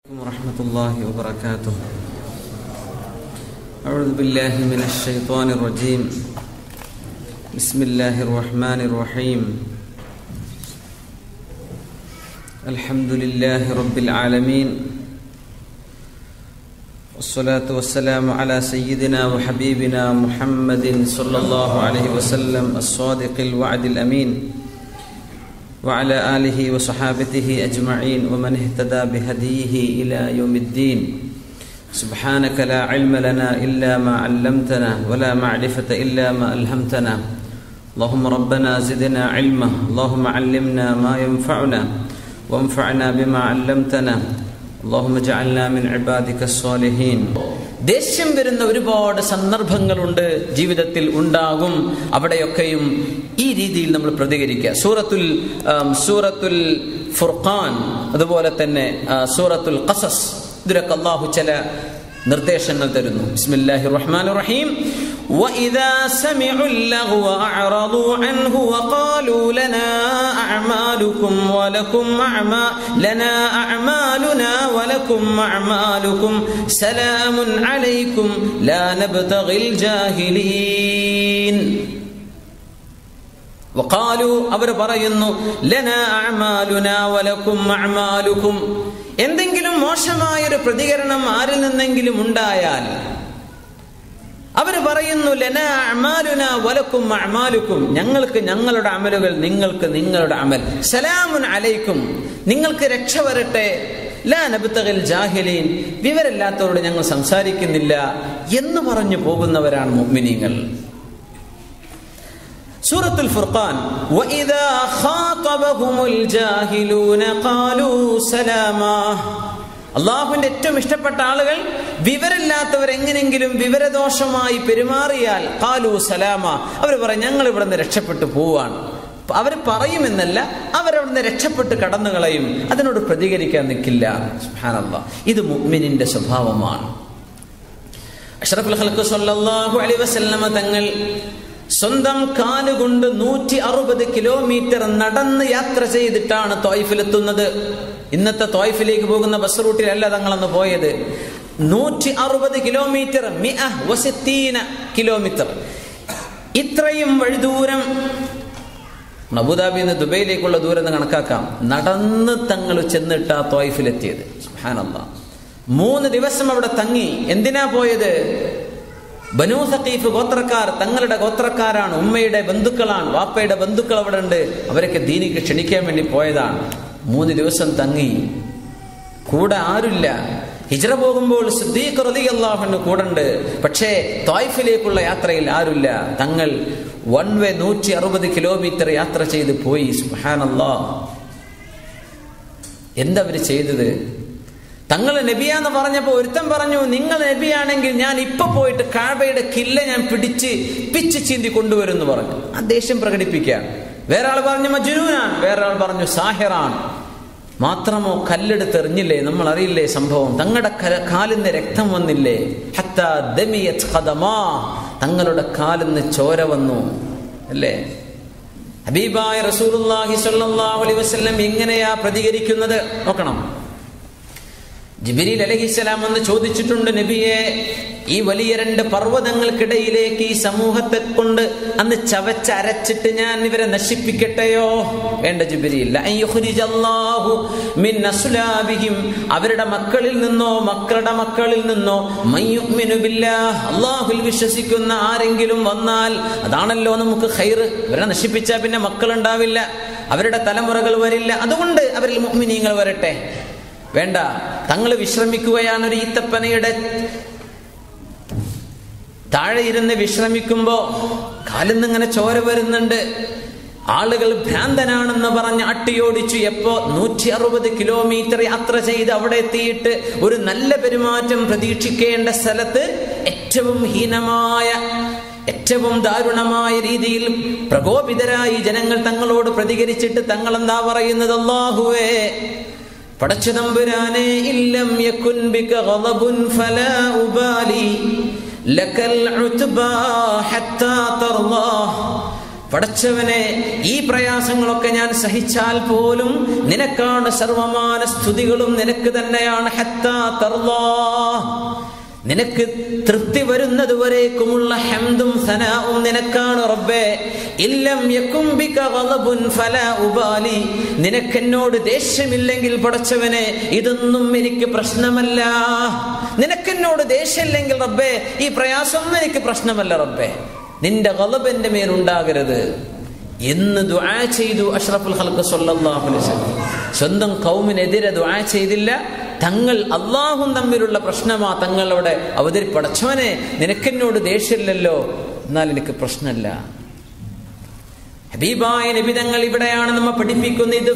ورحمة الله وبركاته أعوذ بالله من الشيطان الرجيم بسم الله الرحمن الرحيم الحمد لله رب العالمين والصلاة والسلام على سيدنا وحبيبنا محمد صلى الله عليه وسلم الصادق الوعد الأمين وعلى آله وصحابته أجمعين ومن اهتدى بهديه إلى يوم الدين سبحانك لا علم لنا إلا ما علمتنا ولا معرفة إلا ما ألهمتنا اللهم ربنا زدنا علما اللهم علمنا ما ينفعنا وانفعنا بما علمتنا اللهم اجعلنا من عبادك الصالحين ദേഷ്യം വരുന്ന ഒരുപാട് സന്ദർഭങ്ങളുണ്ട് ജീവിതത്തിൽ ഉണ്ടാകും അവിടെയൊക്കെയും ഈ രീതിയിൽ നമ്മൾ പ്രതികരിക്കുക സൂറത്തുൽ സൂറത്തുൽ ഫുർഖാൻ അതുപോലെ തന്നെ സൂറത്തുൽ ഖസസ് ഇതിലൊക്കെ അള്ളാഹു ചില നിർദ്ദേശങ്ങൾ തരുന്നു ബിസ്മില്ലാഹി റഹ്മാൻ റഹീം وإذا سمعوا اللغو أعرضوا عنه وقالوا لنا أعمالكم ولكم أعمال لنا أعمالنا ولكم أعمالكم سلام عليكم لا نبتغي الجاهلين വഖാലു അവർ പറയുന്നു ലന അഅമാലുന വലക്കും അഅമാലുക്കും എന്തെങ്കിലും മോശമായൊരു പ്രതികരണം ആരിൽ നിന്നെങ്കിലും ഉണ്ടായാൽ അവർ പറയുന്നു ലന അഅമാലുന വലക്കും അഅമാലുക്കും ഞങ്ങൾക്ക് ഞങ്ങളുടെ അമലുകൾ നിങ്ങൾക്ക് നിങ്ങളുടെ അമൽ സലാമുൻ അലൈക്കും നിങ്ങൾക്ക് രക്ഷ വരട്ടെ ലാ നബ്തഗിൽ ജാഹിലീൻ വിവരമില്ലാത്തവരോട് ഞങ്ങൾ സംസാരിക്കുന്നില്ല എന്ന് പറഞ്ഞു പോകുന്നവരാണ് മുഅ്മിനീങ്ങൾ സൂറത്തുൽ ഫുർഖാൻ وَإِذَا خَاطَبَهُمُ الْجَاهِلُونَ قَالُوا سَلَامًا അള്ളാഹുവിന്റെ ഏറ്റവും ഇഷ്ടപ്പെട്ട ആളുകൾ വിവരമില്ലാത്തവർ എങ്ങനെങ്കിലും വിവരദോഷമായി പെരുമാറിയാൽ കാലു സലാമ അവർ പറയും ഞങ്ങൾ ഇവിടെ നിന്ന് രക്ഷപ്പെട്ടു പോവാണ് അവർ പറയുമെന്നല്ല അവരവിടുന്ന് രക്ഷപ്പെട്ട് കടന്നു കളയും അതിനോട് പ്രതികരിക്കാൻ നിൽക്കില്ല സുബ്ഹാനല്ലാഹ് ഇത് മുഅ്മിനിന്റെ സ്വഭാവമാണ് അഷ്റഫുൽ ഖൽഖ് സല്ലല്ലാഹു അലൈഹി വസല്ലമ തങ്ങൾ സ്വന്തം കാലുകൊണ്ട് നൂറ്റി അറുപത് കിലോമീറ്റർ നടന്ന് യാത്ര ചെയ്തിട്ടാണ് തോയ്ഫിലെത്തുന്നത് ഇന്നത്തെ തോയ്ഫിലേക്ക് പോകുന്ന ബസ് റൂട്ടിലല്ല തങ്ങളന്ന് പോയത് നൂറ്റി അറുപത് കിലോമീറ്റർ കിലോമീറ്റർ ഇത്രയും വഴിദൂരം അബുദാബിയിൽ നിന്ന് ദുബൈയിലേക്കുള്ള ദൂരം കണക്കാക്കാം നടന്ന് തങ്ങൾ ചെന്നിട്ട് ആ തോയ്ഫിലെത്തിയത് സുഹാനല്ല മൂന്ന് ദിവസം അവിടെ തങ്ങി എന്തിനാ പോയത് ബനൂ സഖീഫ് ഗോത്രക്കാർ തങ്ങളുടെ ഗോത്രക്കാരാണ് ഉമ്മയുടെ ബന്ധുക്കളാണ് വാപ്പയുടെ ബന്ധുക്കൾ അവിടെ ഉണ്ട് അവരൊക്കെ ദീനിക്ക് ക്ഷണിക്കാൻ വേണ്ടി പോയതാണ് മൂന്ന് ദിവസം തങ്ങി കൂടെ ആരുമില്ല ഹിജറ പോകുമ്പോൾ സിദ്ദീഖ് റളിയല്ലാഹുവിന് കൂടെ പക്ഷേ തോയ്ഫിലേക്കുള്ള യാത്രയിൽ ആരുമില്ല തങ്ങൾ വൺ വേ നൂറ്റി അറുപത് കിലോമീറ്റർ യാത്ര ചെയ്ത് പോയി സുഹാനല്ലാ എന്താ അവര് ചെയ്തത് തങ്ങൾ നബിയാന്ന് പറഞ്ഞപ്പോ ഒരുത്തൻ പറഞ്ഞു നിങ്ങൾ നബിയാണെങ്കിൽ ഞാൻ ഇപ്പൊ പോയിട്ട് കാബയുടെ കില്ല ഞാൻ പിടിച്ച് പിച്ച് ചീന്തി കൊണ്ടുവരുന്നു പറഞ്ഞു ആ ദേഷ്യം പ്രകടിപ്പിക്കുകയാണ് വേറെ ആൾ പറഞ്ഞു മജുനൂനാണ് വേറെ ആൾ പറഞ്ഞു സാഹിറാണ് മാത്രമോ കല്ലെടുത്ത് എറിഞ്ഞില്ലേ നമ്മൾ അറിയില്ലേ സംഭവം തങ്ങളുടെ കാലിന്ന് രക്തം വന്നില്ലേ തങ്ങളുടെ കാലിന്ന് ചോര വന്നു അല്ലേ ഹബീബായ റസൂലുള്ളാഹി സ്വല്ലല്ലാഹു അലൈഹി വസല്ലം എങ്ങനെയാ പ്രതികരിക്കുന്നത് നോക്കണം ജിബിരിൽ അലഹിസ്സലാം എന്ന് ചോദിച്ചിട്ടുണ്ട് നബിയെ ഈ വലിയ രണ്ട് പർവ്വതങ്ങൾക്കിടയിലേക്ക് ഈ സമൂഹത്തെ കൊണ്ട് അന്ന് ചവച്ചരച്ചിട്ട് ഞാൻ ഇവരെ നശിപ്പിക്കട്ടെയോ വേണ്ട ജിബിരിയിൽ അവരുടെ മക്കളിൽ നിന്നോ മക്കളുടെ മക്കളിൽ നിന്നോ അള്ളാഹുൽ വിശ്വസിക്കുന്ന ആരെങ്കിലും വന്നാൽ അതാണല്ലോ നമുക്ക് ഹൈർ ഇവരെ നശിപ്പിച്ചാൽ പിന്നെ മക്കളുണ്ടാവില്ല അവരുടെ തലമുറകൾ വരില്ല അതുകൊണ്ട് അവരിൽ മുഅ്മിനീങ്ങൾ വരട്ടെ വേണ്ട തങ്ങൾ വിശ്രമിക്കുകയാണ് ഒരു ഈത്തപ്പനയുടെ താഴെ ഇരുന്ന് വിശ്രമിക്കുമ്പോ കാലിന്ന് ഇങ്ങനെ ചോര വരുന്നുണ്ട് ആളുകൾ ഭ്രാന്തനാണെന്ന് പറഞ്ഞ് അട്ടിയോടിച്ചു എപ്പോ നൂറ്റി അറുപത് കിലോമീറ്റർ യാത്ര ചെയ്ത് അവിടെ എത്തിയിട്ട് ഒരു നല്ല പെരുമാറ്റം പ്രതീക്ഷിക്കേണ്ട സ്ഥലത്ത് ഏറ്റവും ഹീനമായ ഏറ്റവും ദാരുണമായ രീതിയിൽ പ്രകോപിതരായി ജനങ്ങൾ തങ്ങളോട് പ്രതികരിച്ചിട്ട് തങ്ങൾ എന്താ പറയുന്നത് അള്ളാഹുവേ പടച്ചു തമ്പുരാനെ ഇല്ലം യകുൻ ബിക ഗളബുൻ ഫലാ ഉബാലി ലക്കൽ ഉത്ബാ ഹത്താ തർളാ പടച്ചവനെ ഈ പ്രയാസങ്ങളൊക്കെ ഞാൻ സഹിച്ചാൽ പോലും നിനക്കാണ് സർവമാന സ്തുതികളും നിനക്ക് തന്നെയാണ് ഹത്താ തർലാ നിനക്ക് തൃപ്തി വരുന്നത് വരേക്കുമുള്ള ഹംദും സനാവും നിനക്കാണ് റബ്ബേ ഇല്ലം യകുംബിക ഗളബുൻ ഫലാ ഉബാലി നിനക്കെന്നോട് ദേഷ്യമില്ലെങ്കിൽ പടച്ചവനെ ഇതൊന്നും എനിക്ക് പ്രശ്നമല്ല നിനക്കെന്നോട് ദേഷ്യമില്ലെങ്കിൽ റബ്ബേ ഈ പ്രയാസമൊന്നും എനിക്ക് പ്രശ്നമല്ല റബ്ബേ നിന്റെ ഗളബ് എന്റെ മേലുണ്ടാകരുത് എന്ന് ദുആ ചെയ്തു അഷ്റഫുൽ ഖൽഖ് സല്ലല്ലാഹു അലൈഹി വസല്ലം സ്വന്തം കൗമിനെതിരെ ദുആ ചെയ്തില്ല തങ്ങൾ അള്ളാഹും തമ്മിലുള്ള പ്രശ്നമാ തങ്ങൾ അവിടെ അവതരി പടച്ചവനെ നിനക്കെന്നോട് ദേഷ്യമില്ലല്ലോ എന്നാൽ എനിക്ക് പ്രശ്നമല്ല ഹബീബായ നബി തങ്ങൾ ഇവിടെയാണ് നമ്മ പഠിപ്പിക്കുന്നത്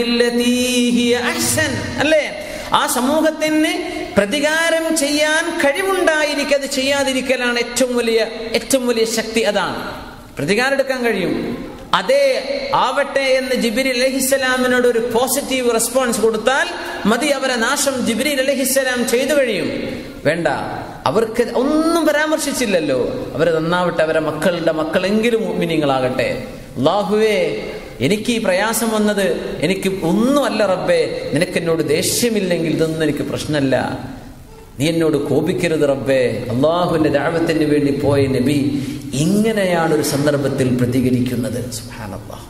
അല്ലേ ആ സമൂഹത്തിന് പ്രതികാരം ചെയ്യാൻ കഴിവുണ്ടായിരിക്കും അത് ചെയ്യാതിരിക്കലാണ് ഏറ്റവും വലിയ ഏറ്റവും വലിയ ശക്തി അതാണ് പ്രതികാരം എടുക്കാൻ കഴിയും അതേ ആവട്ടെ എന്ന് ജിബിരി അലഹിസ്സലാമിനോട് ഒരു പോസിറ്റീവ് റെസ്പോൺസ് കൊടുത്താൽ മതി അവരെ നാശം ജിബിരി അലഹിസ്സലാം ചെയ്തു കഴിയും വേണ്ട അവർക്ക് ഒന്നും പരാമർശിച്ചില്ലല്ലോ അവരെ നന്നാവട്ടെ അവരെ മക്കളുടെ മക്കളെങ്കിലും മിനിങ്ങളാകട്ടെ അള്ളാഹുവേ എനിക്ക് ഈ പ്രയാസം വന്നത് എനിക്ക് ഒന്നുമല്ല റബ്ബേ നിനക്ക് എന്നോട് ദേഷ്യമില്ലെങ്കിൽ ഇതൊന്നും എനിക്ക് പ്രശ്നമല്ല നീ എന്നോട് കോപിക്കരുത് റബ്ബേ അള്ളാഹുവിന്റെ ദാവത്തിന് വേണ്ടി പോയ നബി ഇങ്ങനെയാണ് ഒരു സന്ദർഭത്തിൽ പ്രതികരിക്കുന്നത് സുബ്ഹാനല്ലാഹ്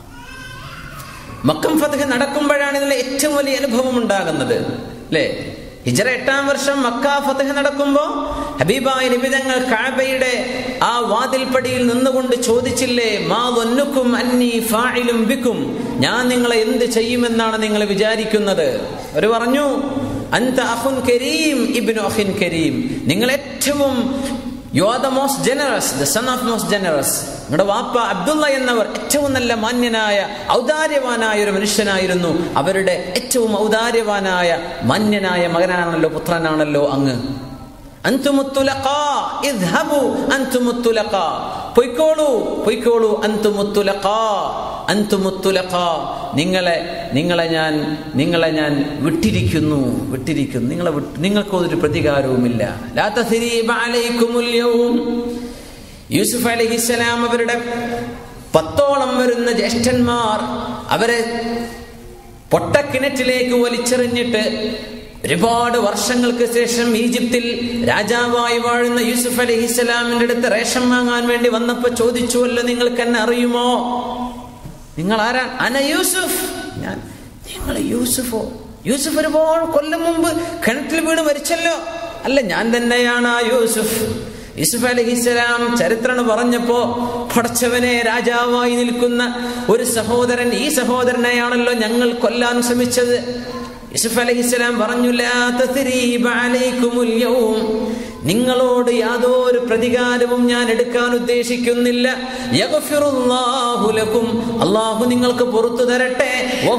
മക്കം ഫതഹ് നടക്കുമ്പോഴാണ് ഇതിലെ ഏറ്റവും വലിയ അനുഭവം ഉണ്ടാകുന്നത് അല്ലേ ഹിജറ എട്ടാം വർഷം മക്ക ഫതഹ് നടക്കുമ്പോ ഹബീബായ നിബിതങ്ങൾ കാബയുടെ ആ വാതിൽപ്പടിയിൽ നിന്നുകൊണ്ട് ചോദിച്ചില്ലേ മാ വന്നുക്കും അന്നി ഫായിലും ബിക്കും ഞാൻ നിങ്ങളെ എന്ത് ചെയ്യുമെന്നാണ് നിങ്ങൾ വിചാരിക്കുന്നത് അവർ പറഞ്ഞു അന്ത അഹുൻ കരീം ഇബ്നു അഹിൻ കരീം നിങ്ങൾ ഏറ്റവും you are the most generous the son of most generous നിങ്ങളുടെ വാപ്പ അബ്ദുള്ള എന്നവർ ഏറ്റവും നല്ല മാന്യനായ ഔദാര്യവാനായ ഒരു മനുഷ്യനായിരുന്നു അവരുടെ ഏറ്റവും ഔദാര്യവാനായ മാന്യനായ മകനാണല്ലോ പുത്രനാണല്ലോ അങ്ങ് അന്തുമുത്തുലഖാ ഇദ്ഹബു അന്തുമുത്തുലഖാ പൊയ്ക്കോളൂ പൊയ്ക്കോളൂ അന്തുമുത്തുലഖാ അന്തുമുത്തുലഖാ നിങ്ങളെ നിങ്ങളെ ഞാൻ നിങ്ങളെ ഞാൻ വിട്ടിരിക്കുന്നു വിട്ടിരിക്കുന്നു നിങ്ങളെ നിങ്ങൾക്ക് ഒരു പ്രതികാരവുമില്ല ലാ തസ്രീബ അലൈക്കുമുൽ യൗം യൂസുഫ് അലഹിസ്സലാം അവരുടെ പത്തോളം വരുന്ന ജ്യേഷ്ഠന്മാർ അവരെ പൊട്ടക്കിണറ്റിലേക്ക് വലിച്ചെറിഞ്ഞിട്ട് ഒരുപാട് വർഷങ്ങൾക്ക് ശേഷം ഈജിപ്തിൽ രാജാവായി വാഴുന്ന യൂസുഫ് അലി ഇസ്ലാമിന്റെ അടുത്ത് റേഷൻ വാങ്ങാൻ വേണ്ടി വന്നപ്പോ ചോദിച്ചുവല്ലോ നിങ്ങൾക്ക് എന്നെ അറിയുമോ നിങ്ങൾ ആരാ അന യൂസുഫ് ഞാൻ നിങ്ങൾ യൂസുഫോ യൂസുഫ് ഒരുപാട് കൊല്ലം മുമ്പ് കിണറ്റിൽ വീണ് മരിച്ചല്ലോ അല്ല ഞാൻ തന്നെയാണ് ആ യൂസുഫ് യൂസുഫ് അലഹിസ്സലാം ചരിത്രം പറഞ്ഞപ്പോ പടച്ചവനെ രാജാവായി നിൽക്കുന്ന ഒരു സഹോദരൻ ഈ സഹോദരനെയാണല്ലോ ഞങ്ങൾ കൊല്ലാൻ ശ്രമിച്ചത് യൂസുഫ് അലഹിസ്സലാം പറഞ്ഞു നിങ്ങളോട് യാതൊരു പ്രതികാരവും ഞാൻ എടുക്കാൻ ഉദ്ദേശിക്കുന്നില്ല അള്ളാഹു നിങ്ങൾക്ക് പുറത്തു തരട്ടെ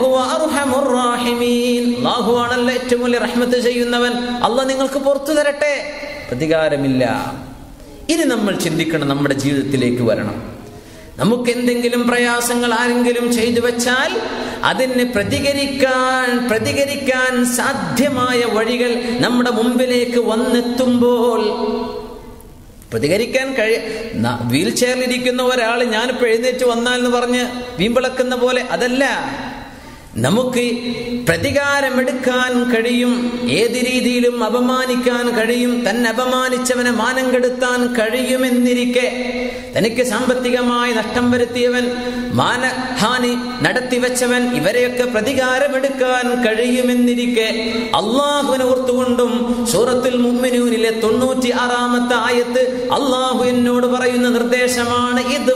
അള്ളാഹു ആണല്ലോ ഏറ്റവും വലിയ റഹ്മത്ത് ചെയ്യുന്നവൻ അള്ളാഹ് നിങ്ങൾക്ക് പുറത്തു തരട്ടെ പ്രതികാരമില്ല ഇനി നമ്മൾ ചിന്തിക്കണം നമ്മുടെ ജീവിതത്തിലേക്ക് വരണം നമുക്ക് എന്തെങ്കിലും പ്രയാസങ്ങൾ ആരെങ്കിലും ചെയ്തു വെച്ചാൽ അതിന് പ്രതികരിക്കാൻ പ്രതികരിക്കാൻ സാധ്യമായ വഴികൾ നമ്മുടെ മുമ്പിലേക്ക് വന്നെത്തുമ്പോൾ പ്രതികരിക്കാൻ കഴിയ വീൽ ചെയറിലിരിക്കുന്ന ഒരാൾ ഞാനിപ്പോൾ എഴുന്നേറ്റ് വന്നാൽ എന്ന് പറഞ്ഞ് വീമ്പിളക്കുന്ന പോലെ അതല്ല നമുക്ക് പ്രതികാരമെടുക്കാൻ കഴിയും ഏത് രീതിയിലും അപമാനിക്കാൻ കഴിയും തന്നെ അപമാനിച്ചവനെ മാനം കെടുത്താൻ കഴിയുമെന്നിരിക്കെ തനിക്ക് സാമ്പത്തികമായി നഷ്ടം വരുത്തിയവൻ മാനഹാനി നടത്തിവെച്ചവൻ ഇവരെയൊക്കെ പ്രതികാരമെടുക്കാൻ കഴിയുമെന്നിരിക്കെ അള്ളാഹുവിനെ ഓർത്തുകൊണ്ടും സൂറത്തുൽ മുമ്മിനൂനിലെ തൊണ്ണൂറ്റി ആറാമത്തെ ആയത്ത് അള്ളാഹു എന്നോട് പറയുന്ന നിർദ്ദേശമാണ്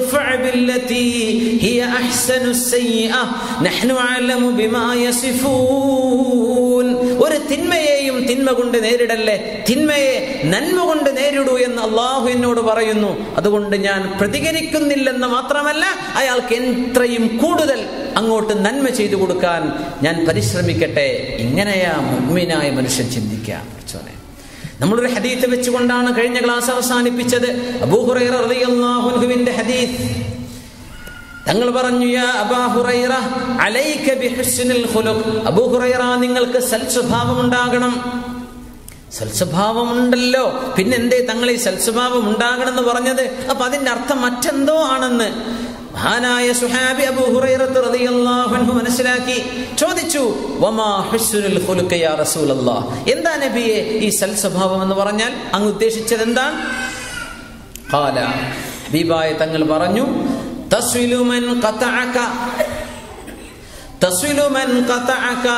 ഒരു തിന്മയെയും തിന്മ കൊണ്ട് നേരിടല്ലേ തിന്മയെ നന്മ കൊണ്ട് നേരിടൂ എന്ന് അള്ളാഹു എന്നോട് പറയുന്നു അതുകൊണ്ട് ഞാൻ പ്രതികരിക്കുന്നില്ലെന്ന് മാത്രമല്ല അയാൾക്ക് എത്രയും കൂടുതൽ അങ്ങോട്ട് നന്മ ചെയ്തു കൊടുക്കാൻ ഞാൻ പരിശ്രമിക്കട്ടെ ഇങ്ങനെയാ മുഗ്മിനായ മനുഷ്യൻ ചിന്തിക്കാം പഠിച്ചോനെ നമ്മളൊരു ഹദീത്ത് വെച്ചുകൊണ്ടാണ് കഴിഞ്ഞ ക്ലാസ് അവസാനിപ്പിച്ചത് അബൂഹുറൈറിന്റെ ഹദീത്ത് തങ്ങൾ പറഞ്ഞു യാ അബാ ഹുറൈറ അലൈക ബിഹുസ്നിൽ ഖുലുഖ് അബൂ ഹുറൈറ നിങ്ങൾക്ക് സൽസ്വഭാവം ഉണ്ടാകണം സൽസ്വഭാവം ഉണ്ടല്ലോ പിന്നെന്തേ തങ്ങൾ ഈ സൽസ്വഭാവം ഉണ്ടാകണം എന്ന് പറഞ്ഞത് അപ്പൊ അതിന്റെ അർത്ഥം മറ്റെന്തോ ആണെന്ന് മഹാനായ സുഹാബി അബൂ ഹുറൈറത്ത് റളിയല്ലാഹു അൻഹു മനസ്സിലാക്കി ചോദിച്ചു വമാ ഹുസ്നുൽ ഖുലുഖ യാ റസൂലല്ലാഹ് എന്താ നബിയെ ഈ സൽ സ്വഭാവം എന്ന് പറഞ്ഞാൽ അങ്ങ് ഉദ്ദേശിച്ചത് എന്താണ് ഖാല ബീബായ തങ്ങൾ പറഞ്ഞു തസ്വിലു മൻ ഖതഅക തസ്വിലു മൻ ഖതഅക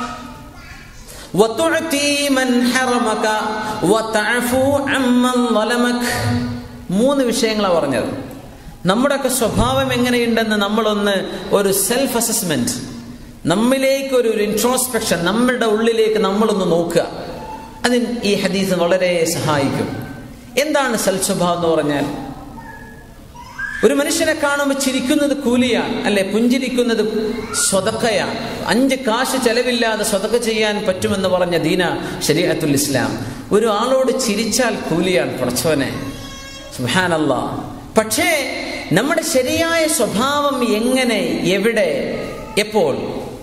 وتعطي من حرمك وتعفو عمن ظلمك മൂന്ന് വിഷയങ്ങളാണ് പറഞ്ഞത് നമ്മുടെയൊക്കെ സ്വഭാവം എങ്ങനെയുണ്ടെന്ന് നമ്മളൊന്ന് ഒരു സെൽഫ് അസസ്മെന്റ് നമ്മിലേക്ക് ഒരു ഇൻട്രോസ്പെക്ഷൻ നമ്മളുടെ ഉള്ളിലേക്ക് നമ്മളൊന്ന് നോക്കുക അതിന് ഈ ഹദീസ് വളരെ സഹായിക്കും എന്താണ് സൽസ്വഭാവം എന്ന് പറഞ്ഞാൽ ഒരു മനുഷ്യനെ കാണുമ്പോൾ ചിരിക്കുന്നത് കൂലിയാണ് അല്ലെ പുഞ്ചിരിക്കുന്നത് സ്വതക്കയാണ് അഞ്ച് കാശ് ചെലവില്ലാതെ സ്വതക്ക ചെയ്യാൻ പറ്റുമെന്ന് പറഞ്ഞ ദീന ശരീഅത്തുൽ ഇസ്ലാം ഒരു ആളോട് ചിരിച്ചാൽ കൂലിയാണ് പടച്ചവനെ സുഹാനല്ല പക്ഷേ നമ്മുടെ ശരിയായ സ്വഭാവം എങ്ങനെ എവിടെ എപ്പോൾ